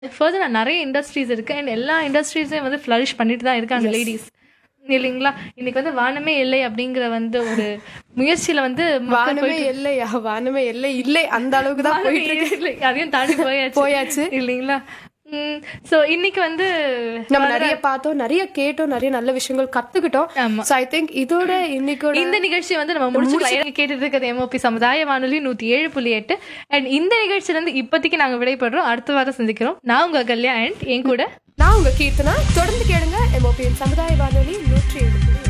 Further நிறைய industries இருக்கு and எல்லா இண்டஸ்ட்ரீஸையும் வந்து ஃப்ளரிஷ் பண்ணிட்டு தான் இருக்காங்க லேடிஸ் இல்லைங்களா இன்னைக்கு வந்து வானமே இல்லை அப்படிங்கிற வந்து ஒரு முயற்சியில வந்து மக்கள் வானமே எல்லையா வானமே எல்லை இல்லை அந்த அளவுக்கு தான் போயிட்டு இருக்கு இல்லை, அதையும் தாண்டி போயாச்சு போயாச்சு. இல்லைங்களா சோ இன்னைக்கு வந்து நம்ம நிறைய பார்த்தோம் நிறைய கேட்டோம் நிறைய நல்ல விஷயங்கள் கத்துக்கிட்டோம் ஆமா. சோ ஐ திங்க் இதோட இன்னைக்கோட இந்த நிகழ்ச்சி வந்து நம்ம முடிச்சு கேட்டுட்டு இருக்கிறது எம்ஓபி சமுதாய வானொலி நூத்தி ஏழு புள்ளி எட்டு அண்ட் இந்த நிகழ்ச்சியில இருந்து இப்போதைக்கு நாங்க விடைபெறோம் அடுத்த வாரம் சந்திக்கிறோம் நான் உங்க கல்யா அண்ட் என் கூட நான் உங்க கீர்த்தனா தொடர்ந்து கேளுங்க எம்ஓபியின் சமுதாய வானொலி நூற்றி ஏழு புள்ளி